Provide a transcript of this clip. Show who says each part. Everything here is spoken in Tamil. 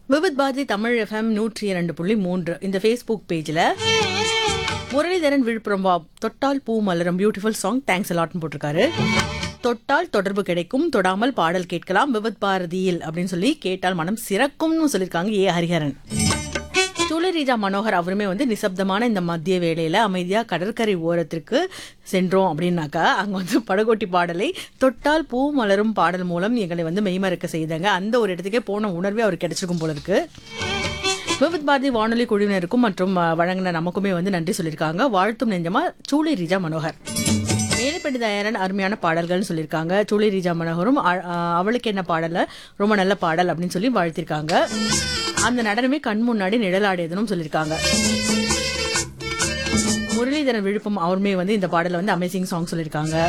Speaker 1: விவித் பாரதி தமிழ் எஃப்எம் நூற்றி இரண்டு புள்ளி மூன்று இந்த ஃபேஸ்புக் பேஜில் முரளிதரன் விழுப்புரம் வா தொட்டால் பூ மலரும் பியூட்டிஃபுல் சாங் தேங்க்ஸ் அலாட்னு போட்டிருக்காரு தொட்டால் தொடர்பு கிடைக்கும் தொடாமல் பாடல் கேட்கலாம் விவித் பாரதியில் அப்படின்னு சொல்லி கேட்டால் மனம் சிறக்கும்னு சொல்லியிருக்காங்க ஏ ஹரிஹரன் துளரீஜா மனோகர் அவருமே வந்து நிசப்தமான இந்த மத்திய வேளையில அமைதியா கடற்கரை ஓரத்திற்கு சென்றோம் அப்படின்னாக்கா அங்க வந்து படகோட்டி பாடலை தொட்டால் பூ மலரும் பாடல் மூலம் எங்களை வந்து மெய்மறக்க செய்தாங்க அந்த ஒரு இடத்துக்கே போன உணர்வே அவர் கிடைச்சிருக்கும் போல இருக்கு விவித் பாரதி வானொலி குழுவினருக்கும் மற்றும் அஹ், வழங்கின நமக்குமே வந்து நன்றி சொல்லியிருக்காங்க வாழ்த்தும் நெஞ்சமா சூளி ரீஜா மனோகர் மேலப்பட்டி தயாரன் அருமையான பாடல்கள்னு சொல்லியிருக்காங்க சூளி ரீஜா மனோகரும் அ- அஹ், அவளுக்கு என்ன பாடல ரொம்ப நல்ல பாடல் அப்படின்னு சொல்லி வாழ்த்திருக்காங்க அந்த நடனமே கண் முன்னாடி நிழலாடியதுன்னு சொல்லியிருக்காங்க முரளிதரன் விழுப்பும் அவருமே வந்து இந்த பாடல வந்து அமேசிங் சாங் சொல்லியிருக்காங்க